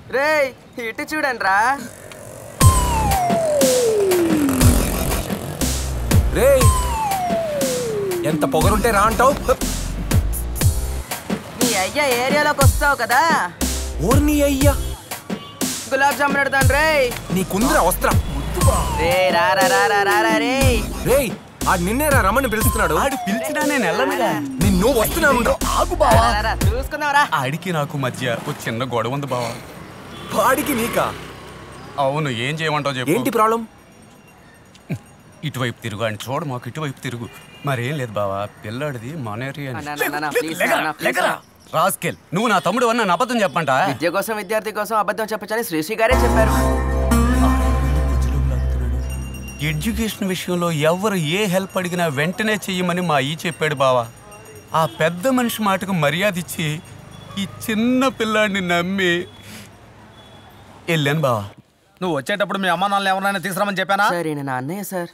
రేయ్ ఇటు చూడండి రా రేయ్ ఎంత పొగరుంటే రా అంటావు నీ అయ్యా ఏరియాలోకి వస్తావు కదా ఓర్ని అయ్యా గులాబ్ జామున్ పెడతాను రేయ్ నీకుందిరా వస్త్రం రే రా రా రా రా రా రా రేయ్ రేయ్ ఆ నిన్నేరా రమ్మని పిలుస్తున్నాడు ఆడు పిలిచినా నేను వెళ్ళనుగా నిన్ను వస్తున్నాను ఆగు బావా రా, రా, చూసుకుందాం రా ఆడికి నాకు మధ్య ఒక చిన్న గొడవ ఉంది బావా వాడికి నీకా అవును ఏం చేయమంటావు చెప్పు ఏంటి ప్రాబ్లం ఇటువైపు తిరుగు అని చూడు మాకు ఇటువైపు తిరుగు మరేం లేదు బావా పిల్లాడిది మన ఏరియా అన్నా, అన్నా, అన్నా, please, అన్నా, please. రాస్కెల్ నువ్వు నా తమ్ముడు అన్న నా అబద్ధం చెప్పంట విద్య కోసం విద్యార్థి కోసం అబద్ధం చెప్పచ్చని శ్రీశ్రీ గారే చెప్పారు ఎడ్యుకేషన్ విషయంలో ఎవరు ఏ హెల్ప్ అడిగినా వెంటనే చెయ్యమని మా అయ్యి చెప్పాడు బావా ఆ పెద్ద మనిషి మాటకు మర్యాద ఇచ్చి ఈ చిన్న పిల్లాడిని నమ్మి వెళ్ళాను బావా నువ్వు వచ్చేటప్పుడు మీ అమ్మా నాన్న ఎవరైనా తీసుకురామని చెప్పానా సార్ ఈయన నా అన్నయ్య సార్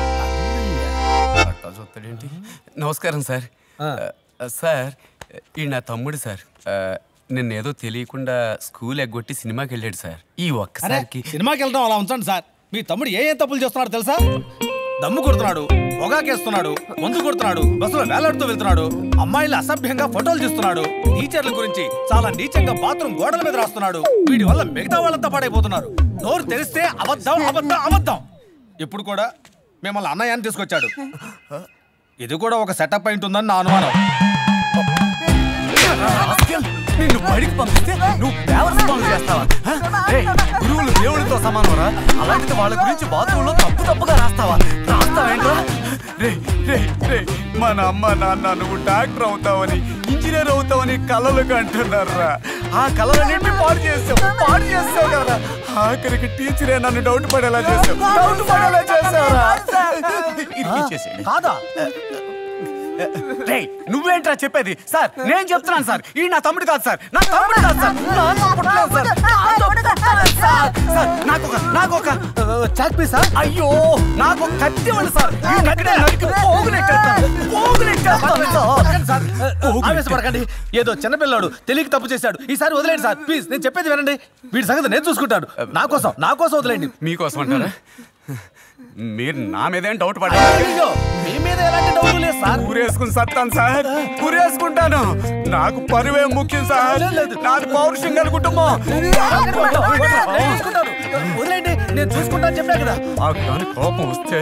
పట్టా చూస్తాడేంటి? నమస్కారం సార్ ఆ, సార్ ఈ నా తమ్ముడు సార్ ఆ, నిన్నేదో తెలియకుండా స్కూల్ ఎగ్గొట్టి సినిమాకి వెళ్ళాడు సార్ ఈ అరే ఒక్కసారికి సినిమాకి వెళ్ళడం అలా ఉంచండి సార్ మీ తమ్ముడు ఏ ఏ తప్పులు చేస్తున్నాడు తెలుసా దమ్ము కొడుతున్నాడు పొగాకేస్తున్నాడు మందు కొడుతున్నాడు బస్సులో వేలాడుతూ వెళ్తున్నాడు అమ్మాయిలు అసభ్యంగా ఫోటోలు తీస్తున్నాడు టీచర్ల గురించి చాలా నీచంగా బాత్రూమ్ గోడల మీద రాస్తున్నాడు వీటి వల్ల మిగతా వాళ్ళంతా పాడైపోతున్నారు నోరు తెరిస్తే అబద్ధం అబద్ధం అబద్ధం ఇప్పుడు కూడా మిమ్మల్ని అన్నయ్యని తీసుకొచ్చాడు ఇది కూడా ఒక సెటప్ అయి ఉంటుందని నా అనుమానం రాస్కెల్, నిన్ను బడికి పంపిస్తే నువ్వు దేవత పనులు చేస్తావా హ? ఏయ్, గురువులు దేవుడితో సమానరా అలాంటిది వాళ్ళ గురించి బాత్రూంలో తప్పు తప్పుగా రాస్తావా రాస్తావేంట్రా రే రే రే మన అమ్మ నాన్న నువ్వు డాక్టర్ అవుతావని ఇంజనీర్ అవుతావని కలలు కంటున్నారా ఆ కలలన్నింటినీ పాడు చేసావు పాడు చేసావు కదా ఆఖరికి టీచరే నన్ను డౌట్ పడేలా చేసావు డౌట్ పడేలా చేసావురా ఇరికిచ్చేసేయండి. కాదా రేయ్ నువ్వేంట్రా చెప్పేది సార్ నేను చెప్తున్నాను సార్ ఈ నా తమ్ముడు కాదు సార్ నా తమ్ముడు కాదు సార్ నాతో పుట్టలేదు సార్ నాతో పుట్టలేదు సార్ సార్ నాకు ఒక నాకు ఒక చాక్ పీసా అయ్యో నాకు ఒక కత్తి ఇవ్వండి సార్ ఈ కత్తినే నరికి పోగులెట్టేస్తాను పోగులెట్టేస్తాను సార్ సార్ ఆవేశపడకండి ఏదో చిన్నపిల్లాడు తెలియక తప్పు చేశాడు ఈసారి వదిలేండి సార్ ప్లీజ్ నేను చెప్పేది వినండి వీడి సంగతి నేను చూసుకుంటాను నా కోసం నా కోసం వదిలేండి మీకోసం అంటారా మీరు నా మీదేం డౌట్ పడ్డా అయ్యో మీ మీద ఎలాంటి డౌట్ లేదు సార్ ఊరేసుకుని సత్తాను సార్ ఊరేసుకుంటాను నాకు పరువే ముఖ్యం సార్ నాకు పౌరుషం గల కుటుంబం నేను చూసుకుంటాను వదిలేండి నేను చూసుకుంటాను చెప్పా కదా ఆ కానీ కోపం వస్తే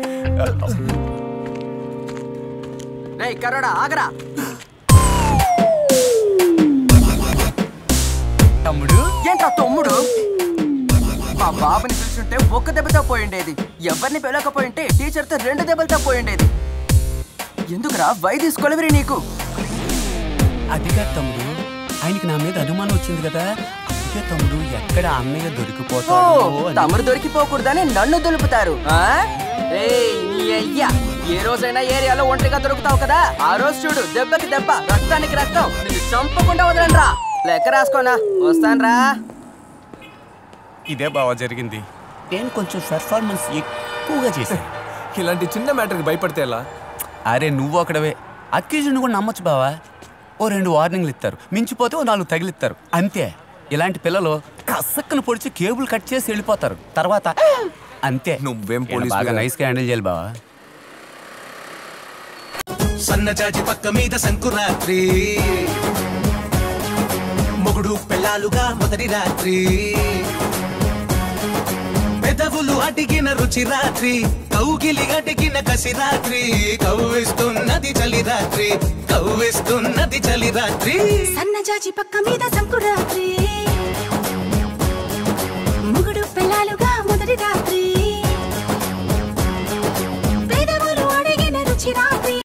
రేయ్ కరోడా ఆగరా తమ్ముడు ఏంట్రా తమ్ముడు మా బాబుని పిలుచుంటే ఒక్క దెబ్బతో పోయిండేది ఎవరిని పిలవకపోయింటే టీచర్తో రెండు దెబ్బలతో పోయిండేది ఎందుకురా వై తీసుకోలేవరి నీకు అది కాదు తమ్ముడు ఆయనకి నా మీద అనుమానం వచ్చింది కదా అందుకే తమ్ముడు ఎక్కడ అన్నయ్య ఓ దొరికిపోతాడు అని. తమరు దొరికిపోకూడదని నన్ను దులుపుతారు ఆ? ఏయ్ నీ అయ్యా ఏ రోజైనా ఏరియాలో ఒంటరిగా దొరుకుతావు కదా ఆ రోజు చూడు దెబ్బకి దెబ్బ రక్తానికి రక్తం నీకు చంపకుండా వదలండ్రా లెక్క రాసుకోనా వస్తాన్రా ఇదే బావ జరిగింది నేను కొంచెం పెర్ఫార్మెన్స్ ఎక్కువగా చేశాను ఇలాంటి చిన్న మ్యాటర్కి భయపడితే ఎలా అరే నువ్వు ఒకడవే అక్యూజ్ని కూడా నమ్మొచ్చు బావా ఓ రెండు వార్నింగ్లు ఇస్తారు మించిపోతే ఓ నాలుగు తగిలిస్తారు అంతే ఇలాంటి పిల్లలు కసక్కను పొడిచి కేబుల్ కట్ చేసి వెళ్ళిపోతారు తర్వాత అంతే నువ్వేం ఈయన పోలీసు బాగా కదా. నైస్గా హ్యాండిల్ చేయాలి బావా సన్నజాజి పక్క మీద సంకురాత్రి మొగుడు పెళ్ళాలుగా మొదటి రాత్రి పెదవులు అడిగిన రుచి రాత్రి కౌగిలి అడిగిన కసి రాత్రి కవ్విస్తున్నది చలి రాత్రి కవ్విస్తున్నది చలి రాత్రి సన్నజాజి పక్క మీద సంకురాత్రి